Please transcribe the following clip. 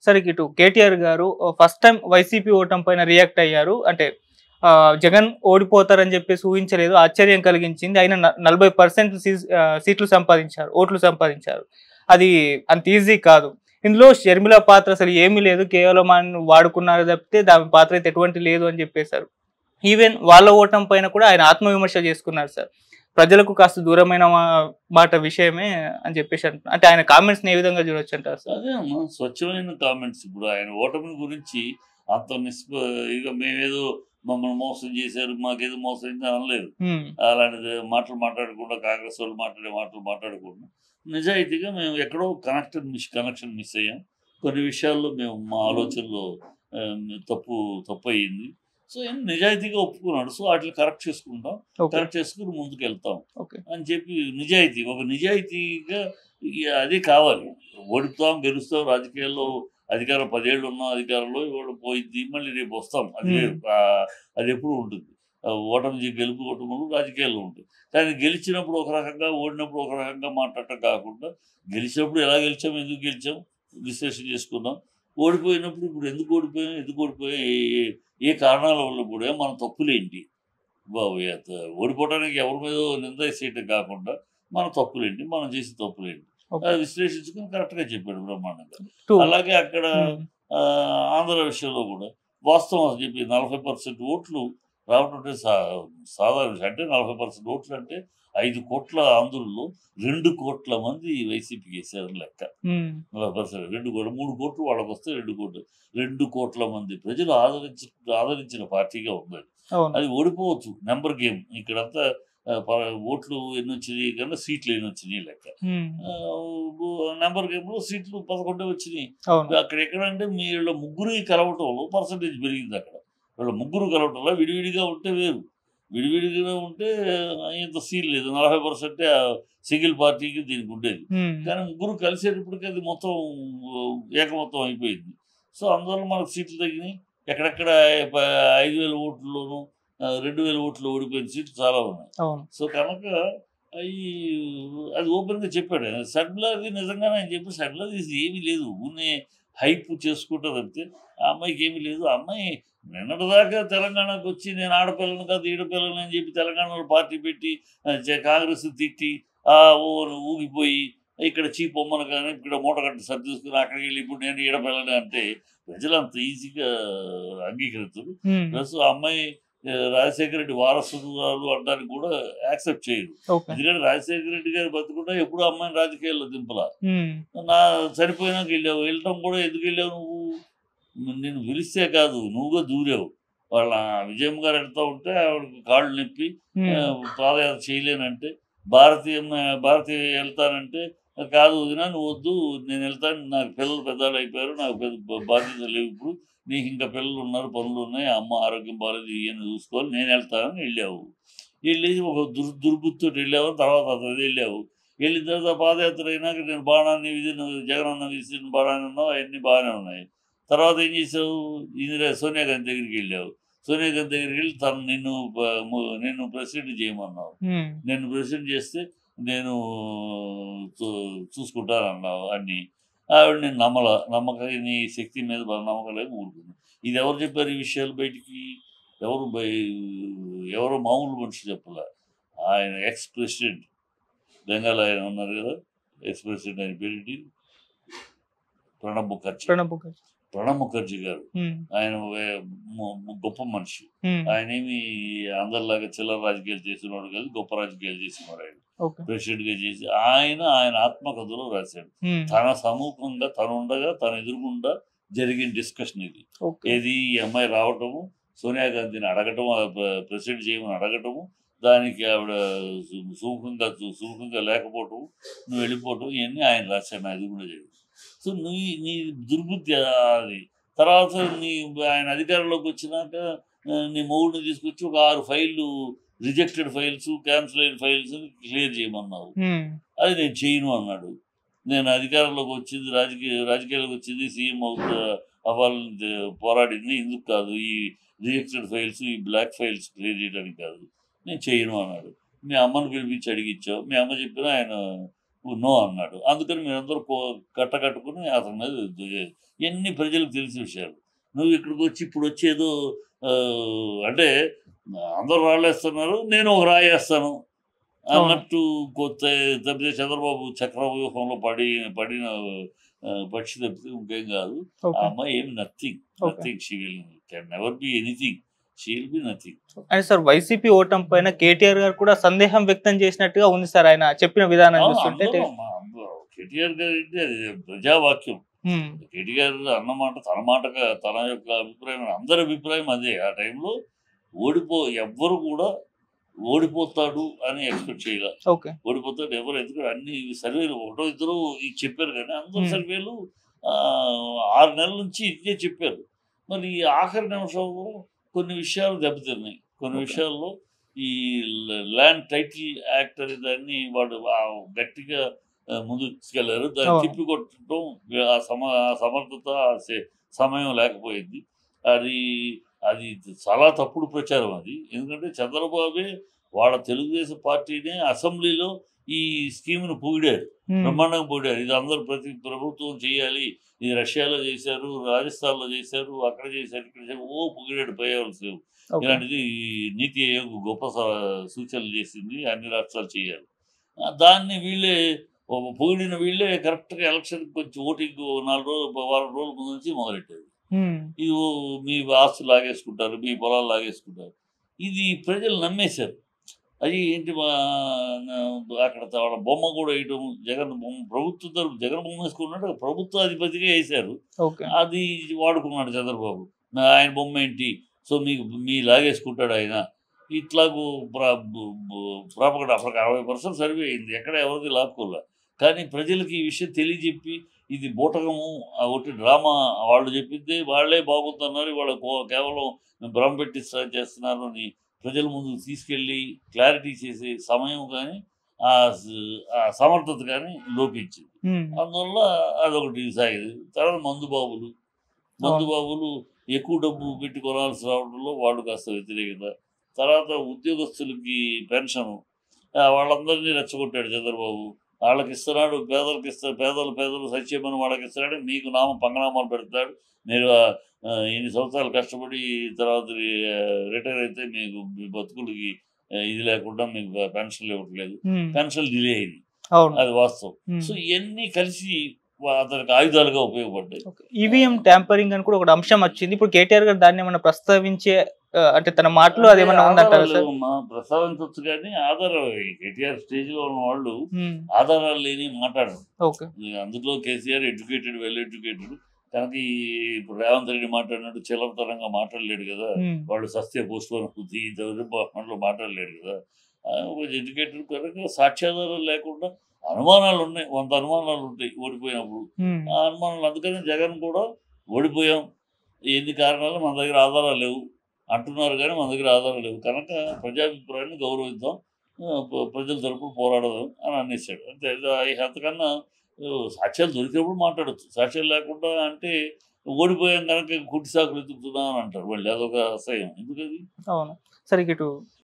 సరే ఇటు కేటీఆర్ గారు ఫస్ట్ టైం వైసీపీ ఓటం పైన రియాక్ట్ అయ్యారు అంటే ఆ, జగన్ ఓడిపోతారని చెప్పేసి ఊహించలేదు ఆశ్చర్యం కలిగించింది ఆయన న- నలభై పర్సెంట్ సీట్లు సంపాదించారు ఓట్లు సంపాదించారు అది అంత ఈజీ కాదు ఇందులో షర్మిల పాత్ర అసలు ఏమీ లేదు కేవలం ఆయన వాడుకున్నారు తప్పితే దాని పాత్ర అయితే ఎటువంటి లేదు అని చెప్పేశారు ఈవెన్ వాళ్ళ ఓటం పైన కూడా ఆయన ఆత్మవిమర్శ చేసుకున్నారు సార్ ప్రజలకు కాస్త దూరమైన మా- మాట విషయమే అని చెప్పేసి అంటున్నారు అంటే ఆయన కామెంట్స్ ఏ విధంగా చూడొచ్చు అంటారు సార్ అదే అమ్మా స్వచ్ఛమైన కామెంట్స్ ఇప్పుడు ఆయన ఓటమి గురించి అంత నిస్ప ఇక మేమేదో మమ్మల్ని మోసం చేశారు మాకేదో మోసం అయింది అనలేదు హ్మ్. అలాంటి మాటలు మాట్లాడకుండా కాంగ్రెస్ వాళ్ళు మాట్లాడే మాటలు మాట్లాడకుండా నిజాయితీగా మేము ఎక్కడో కనెక్షన్ మిస్ కనెక్షన్ మిస్ అయ్యాం కొన్ని విషయాల్లో మేము మా ఆలోచనలో ఆ, తప్పు తప్పు అయ్యింది సో ఆయన నిజాయితీగా ఒప్పుకున్నాడు సో వాటిని కరెక్ట్ చేసుకుంటాం ఓకే కరెక్ట్ చేసుకుని ముందుకు వెళ్తాం ఓకే అని చెప్పి నిజాయితీ ఒక నిజాయితీగా ఇక అది కావాలి ఓడిపుతాం గెలుస్తాం రాజకీయాల్లో అధికారం పదేళ్ళు ఉన్నాం అధికారంలో ఇవాళ పోయింది మళ్ళీ రేపు వస్తాం అది Hmm. ఆ, అది ఎప్పుడు ఉంటుంది ఆ, ఓటమి చే- గెలుపు ఓటములు రాజకీయాల్లో ఉంటుంది కానీ గెలిచినప్పుడు ఒక రకంగా ఓడినప్పుడు ఒక రకంగా మాట్లాడటం కాకుండా గెలిచినప్పుడు ఎలా గెలిచాం ఎందుకు గెలిచాం విశ్లేషణ చేసుకున్నాం ఓడిపోయినప్పుడు ఇప్పుడు ఎందుకు ఓడిపోయాం ఎందుకు ఓడిపోయాం ఏ ఏ- ఏ కారణాల వల్ల కూడా మన తప్పులేంటి బాబు ఎంత- ఓడిపోవడానికి ఎవరి మీద నింద వేసేయటం కాకుండా మన తప్పులేంటి మనం చేసే తప్పులేంటి ఓకే. అది విశ్లేషించుకుని కరెక్ట్గా చెప్పాడు బ్రహ్మాండంగా Two. అలాగే అక్కడ హ్మ్. ఆ, ఆంధ్ర విషయంలో కూడా వాస్తవం అని చెప్పి నలభై పర్సెంట్ ఓట్లు రావడం అంటే సా సాధారణ విషయం. అంటే నలభై పర్సెంట్ ఓట్లు అంటే ఐదు కోట్ల ఆంధ్రుల్లో రెండు కోట్ల మంది వైసీపీకి వేసారు లెక్క హ్మ్. నలభై పర్సెంట్ రెండు కోట్లు మూడు కోట్లు వాళ్ళకి వస్తే రెండు కోట్లు రెండు కోట్ల మంది ప్రజలు ఆదరించి ఆదరించిన పార్టీగా ఉంది అది. అవును అది ఓడిపోవచ్చు నెంబర్ గేమ్ ఇక్కడంతా ఆ, ప- ఓట్లు ఎన్ని వచ్చినాయి కన్నా సీట్లు ఎన్ని వచ్చినాయి లెక్క హ్మ్. నెంబర్ గేమ్లో సీట్లు పదకొండే వచ్చినాయి అవును అక్కడ ఎక్కడంటే మీ వీళ్ళ ముగ్గురు కలవటంలో పర్సంటేజ్ పెరిగింది అక్కడ వీళ్ళ ముగ్గురు కలవటంలో విడివిడిగా ఉంటే వేరు విడివిడిగా ఉంటే ఇంత సీల్ లేదు నలభై పర్సెంటే సింగిల్ పార్టీకి దీనికి ఉండేది హ్మ్. కానీ ముగ్గురు కలిసేటప్పటికి అది మొత్తం ఆ, ఏకమొత్తం అయిపోయింది సో అందువల్ల మనకు సీట్లు తగ్గినాయి ఎక్కడెక్కడ ప- ఐదు వేల ఓట్లలోనూ ఆ, రెండు వేల ఓట్లు ఓడిపోయిన సీట్లు చాలా ఉన్నాయి అవును సో కనుక అవి అది ఓపెన్గా చెప్పాడు సడ్లాది నిజంగానే ఆయన చెప్పి సడ్లాది ఏమీ లేదు ఊనే హైప్ చేసుకుంటా తప్పితే ఆ అమ్మాయికి ఏమీ లేదు ఆ అమ్మాయి నిన్నటిదాకా తెలంగాణకు వచ్చి నేను ఆడపిల్లను కాదు ఈడపిల్లని అని చెప్పి తెలంగాణలో పార్టీ పెట్టి ఆ, జ- కాంగ్రెస్ తిట్టి ఆ ఓ ఊగిపోయి ఇక్కడ చీప్ బొమ్మను కానీ ఇక్కడ మూట కట్టి సర్దిసుకుని అక్కడికి వెళ్ళి ఇప్పుడు నేను ఈడపిల్లని అంటే ప్రజలు అంత ఈజీగా అంగీకరిస్తారు హ్మ్. ప్లస్ ఆ అమ్మాయి ఆ, రాజశేఖర రెడ్డి వారసురాలు అనడానికి కూడా యాక్సెప్ట్ చేయదు ఓకే ఎందుకంటే రాజశేఖర రెడ్డి గారు బతుకుంటే ఎప్పుడు అమ్మాయిని రాజకీయాల్లో దింపలా హ్మ్. నా చనిపోయినాక వెళ్ళావు వెళ్ళటం కూడా ఎందుకు వెళ్ళావు నువ్వు నేను పిలిస్తే కాదు నువ్వుగా దూరావు వాళ్ళ విజయం గారు వెళ్తూ ఉంటే ఆవిడకి కాళ్ళు నొప్పి ఆ, హ్మ్. పాదయాత్ర చేయలేనంటే భారతీయ భారతీయ వెళ్తానంటే కాదు వదినా నువ్వు వద్దు నేను వెళ్తాను నాకు పిల్లలు పెద్దవాళ్ళు అయిపోయారు నాకు పెద్ద బ- బాధ్యత లేవు ఇప్పుడు నీకు ఇంకా పిల్లలు ఉన్నారు పనులు ఉన్నాయి అమ్మ ఆరోగ్యం బాగాలేదు ఇవన్నీ చూసుకోవాలి నేను వెళ్తానని వెళ్ళావు వెళ్ళి ఒక దుర్ దుర్బుద్ధితో వెళ్ళావు తర్వాత అతను వెళ్ళావు వెళ్ళిన తర్వాత పాదయాత్ర అయినాక నేను బాణాన్ని విధిన జగనన్న విసిన బాణాన్ని ఉన్నావు అవన్నీ బాగానే ఉన్నాయి తర్వాత ఏం చేసావు ఇందిరా సోనియా గాంధీ దగ్గరికి వెళ్ళావు సోనియా గాంధీ దగ్గరికి వెళ్ళి తను నిన్ను ప- ము- నిన్ను ప్రెసిడెంట్ చేయమన్నావు హ్మ్. నేను ప్రెసిడెంట్ చేస్తే నేను చూ- చూసుకుంటాను అన్నావు అన్ని ఆవిడ నేను నమ్మల నమ్మక నీ శక్తి మీద బల నమ్మకం లేక ఊరుకున్నాను ఇది ఎవరు చెప్పారు ఈ విషయాలు బయటికి ఎవరు బయ ఎవరో మామూలు మనిషి చెప్పలే ఆయన ఎక్స్ ప్రెసిడెంట్ బెంగాల్ ఆయన ఉన్నారు కదా ఎక్స్ ప్రెసిడెంట్ ఆయన పేరేంటి ప్రణబ్ ముఖర్జీ ప్రణబ్ ముఖర్జీ ప్రణబ్ ముఖర్జీ గారు హ్మ్. ఆయన వే- ము- ము- గొప్ప మనిషి హ్మ్. ఆయన ఏమి అందరిలాగా చిల్లర రాజకీయాలు చేసినవాడు కాదు గొప్ప రాజకీయాలు చేసినవాడు ఆయన ఓకే ప్రెసిడెంట్ గా చేసి ఆయన ఆయన ఆత్మకథలో రాశాడు హ్మ్. తన సముఖంగా తను ఉండగా తన ఎదురుగుండా జరిగిన డిస్కషన్ ఇది ఓకే ఏది ఈ అమ్మాయి రావటము సోనియా గాంధీని అడగటము ఆ ప్ర- ప్రెసిడెంట్ చేయమని అడగటము దానికి ఆవిడ సు- సుముఖంగా సు- సుముఖంగా లేకపోవటం నువ్వు వెళ్ళిపోవటం ఇవన్నీ ఆయన రాశాడు అది కూడా జరిగింది సో నీ నీ దుర్బుద్ధి అది తర్వాత నీ ఆయన అధికారంలోకి వచ్చినాక ఆ, నీ మొగుడిని తీసుకొచ్చి ఒక ఆరు ఫైళ్ళు రిజెక్టెడ్ ఫైల్స్ క్యాన్సిల్ అయిన ఫైల్స్ క్లియర్ చేయమన్నావు హ్మ్. అది నేను చేయను అన్నాడు నేను అధికారంలోకి వచ్చింది రాజకీయ రాజకీయాలకు వచ్చింది సీఎం అవుతా అవ్వాలని తే- పోరాడింది ఎందుకు కాదు ఈ రిజెక్టెడ్ ఫైల్స్ ఈ బ్లాక్ ఫైల్స్ క్లియర్ చేయడానికి కాదు నేను చేయను అన్నాడు మీ అమ్మను పిలిపించి అడిగించావు మీ అమ్మ చెప్పినా ఆయన నో అన్నాడు అందుకని మీరందరూ కో- కట్టకట్టుకుని అతని మీద ది- ఎన్ని ప్రజలకు తెలిసిన విషయాలు నువ్వు ఇక్కడికి వచ్చి ఇప్పుడు వచ్చేదో ఆ, అంటే అందరూ రాళ్ళేస్తున్నారు నేను ఒక రాయేస్తాను అన్నట్టు కొత్త తప్పితే చంద్రబాబు చక్రవ్యూహంలో పడి పడిన ఆ, పక్షి తప్పితే ఇంకేం కాదు ఆ ఓకే అమ్మాయి ఏమి nothing Okay. Nothing she will can never be anything she will be nothing and sir YCP ఓటం పైన కేటీఆర్ గారు కూడా సందేహం వ్యక్తం చేసినట్టుగా ఉంది సార్ ఆయన చెప్పిన విధానం చూస్తుంటే కేటీఆర్ గారి అది ప్రజావాక్యం ఉమ్, కేటీఆర్ అన్నమాట తన మాటగా తన యొక్క అభిప్రాయం అందరి అభిప్రాయం అదే ఆ టైంలో ఓడిపో ఎవ్వరు కూడా ఓడిపోతాడు అని ఎక్స్పెక్ట్ చేయాలి ఓకే ఓడిపోతాడు ఎవరు ఎందుకంటే అన్ని సర్వేలు ఒకటో ఇద్దరు ఇది చెప్పారు కానీ అందరు Hmm. సర్వేలు ఆ, ఆరు నెలల నుంచి ఇదే చెప్పారు మరి ఈ ఆఖరి నిమిషంలో కొన్ని విషయాలు దెబ్బతిన్నాయి కొన్ని Okay. విషయాల్లో ఈ ల్యాండ్ టైటిల్ యాక్ట్ అనే దాన్ని వాడు ఆ గట్టిగా ఆ, ముందుకు తీసుకెళ్లారు దాన్ని అవును. తిప్పి కొట్టడం ఆ సమ ఆ సమర్థత ఆ సే- సమయం లేకపోయింది అది అది చాలా తప్పుడు ప్రచారం అది ఎందుకంటే చంద్రబాబే వాళ్ళ తెలుగుదేశం పార్టీనే అసెంబ్లీలో ఈ స్కీమ్ను పొగిడారు ఉమ్, బ్రహ్మాండంగా పొగిడారు ఇది అందరూ ప్రతి ప్రభుత్వం చేయాలి ఇది రష్యాలో చేశారు రాజస్థాన్లో చేశారు అక్కడ చేశారు ఇక్కడ చేశారు ఓ పొగిడాడు పయ్యవలసి ఓకే ఇలాంటిది ఈ నీతి ఆయోగ్ గొప్ప స- సూచనలు చేసింది అన్ని రాష్ట్రాలు చేయాలి ఆ, దాన్ని వీళ్ళే ఓ పొగిడిన వీళ్ళే కరెక్ట్గా ఎలక్షన్కి కొంచెం ఓటింగ్ నాలుగు రోజులు వారం రోజుల ముందు నుంచి మొదలెట్టారు ఉమ్, ఇది ఓ మీ ఆస్తులు లాగేసుకుంటారు మీ పొలాలు లాగేసుకుంటారు ఇది ప్రజలు నమ్మేశారు అది ఏంటి మా నా- అక్కడ వాళ్ళ బొమ్మ కూడా వేయటం జగన్ బొమ్మ ప్రభుత్వం తరపు జగన్ బొమ్మ వేసుకున్నాడు ప్రభుత్వ అధిపతిగా వేశారు ఓకే అది వాడుకున్నాడు చంద్రబాబు నా- ఆయన బొమ్మ ఏంటి సో మీకు మీ లాగేసుకుంటాడు ఆయన ఇట్లాగూ ప్రాపగడ అప్పటికి అరవై పర్సెంట్ సర్వే అయింది ఎక్కడ ఎవరికి లాక్కోలే కానీ ప్రజలకి ఈ విషయం తెలియజెప్పి ఇది బూటకము ఆ ఒకటి డ్రామా వాళ్ళు చెప్పింది వాళ్ళే బాగుతున్నారు వాళ్ళ కేవలం భ్రమ పెట్టి స్టార్ట్ చేస్తున్నారు అని ప్రజల ముందు తీసుకెళ్ళి క్లారిటీ చేసే సమయం కానీ ఆ స- ఆ సమర్థత కానీ లోపించింది ఉమ్, అందువల్ల అదొకటి సాగింది తర్వాత మందు బాబులు మందు బాబులు ఎక్కువ డబ్బు పెట్టి కొనాల్సి రావడంలో వాళ్ళు కాస్త వ్యతిరేకత తర్వాత ఉద్యోగస్తులకి పెన్షన్ వాళ్ళందరినీ రెచ్చగొట్టాడు చంద్రబాబు వాళ్ళకి ఇస్తున్నాడు పేదలకు ఇస్తాడు పేదలు పేదలు సత్యమని వాళ్ళకి ఇస్తున్నాడు మీకు నామ పంగనామాలు పెడతాడు మీరు ఆ, ఆ, ఇన్ని సంవత్సరాలు కష్టపడి తర్వాత రిటైర్ అయితే మీకు మీ బతుకులకి ఆ, ఇది లేకుండా మీకు పెన్షన్లు ఇవ్వట్లేదు ఉమ్, పెన్షన్ డిలే అయింది అవును అది వాస్తవం ఉమ్. సో ఇవన్నీ కలిసి వా- అతనికి ఆయుధాలుగా ఉపయోగపడ్డాయి ఈవీఎం ట్యాంపరింగ్ అని కూడా ఒక అంశం వచ్చింది ఇప్పుడు కేటీఆర్ గారు దాన్ని ఏమన్నా ప్రస్తావించే ఆ, అంటే తన మాటలు అది ఏమన్నా ఉందంటారా ఆధారాలు సార్ లేవమ్మా, ప్రస్తావించవచ్చు కానీ ఆధారం కేటీఆర్ స్టేజ్ లో ఉన్న వాళ్ళు ఉమ్, ఆధారాలు లేని మాట్లాడరు ఓకే అందులో కేసీఆర్ ఎడ్యుకేటెడ్ వెల్ ఎడ్యుకేటెడ్ కనుక ఈ ఇప్పుడు రేవంత్ రెడ్డి మాట్లాడినట్టు చిల్లరతరంగా మాట్లాడలేడు కదా ఉమ్, వాళ్ళు సస్తే పోస్ట్ పోన్ బుద్ధి ఇంతవరకు మాట్లాడలేడు కదా ఎడ్యుకేటెడ్ కనుక సాక్ష్యాధారాలు లేకుండా అనుమానాలు ఉన్నాయి వంద అనుమానాలు ఉంటాయి ఓడిపోయినప్పుడు ఉమ్, ఆ అనుమానాలు అందుకని జగన్ కూడా ఓడిపోయాం ఎన్ని కారణాలు మన దగ్గర ఆధారాలు లేవు అంటున్నారు కానీ మన దగ్గర ఆధారాలు లేవు కనుక ప్రజాభిప్రాయాన్ని గౌరవిద్దాం ఆ, ప్ర- ప్రజల తరపున పోరాడదాం అని అనేసాడు అంతే అది అంతకన్నా ఆ, సాక్ష్యాలు దొరికినప్పుడు మాట్లాడచ్చు సాక్ష్యాలు లేకుండా అంటే ఓడిపోయాం కనుక కుట్టి సాకులు ఎత్తుకుతున్నాం అని అంటారు వాళ్ళు అదొక అసహ్యం ఎందుకది అవును సరే ఇటు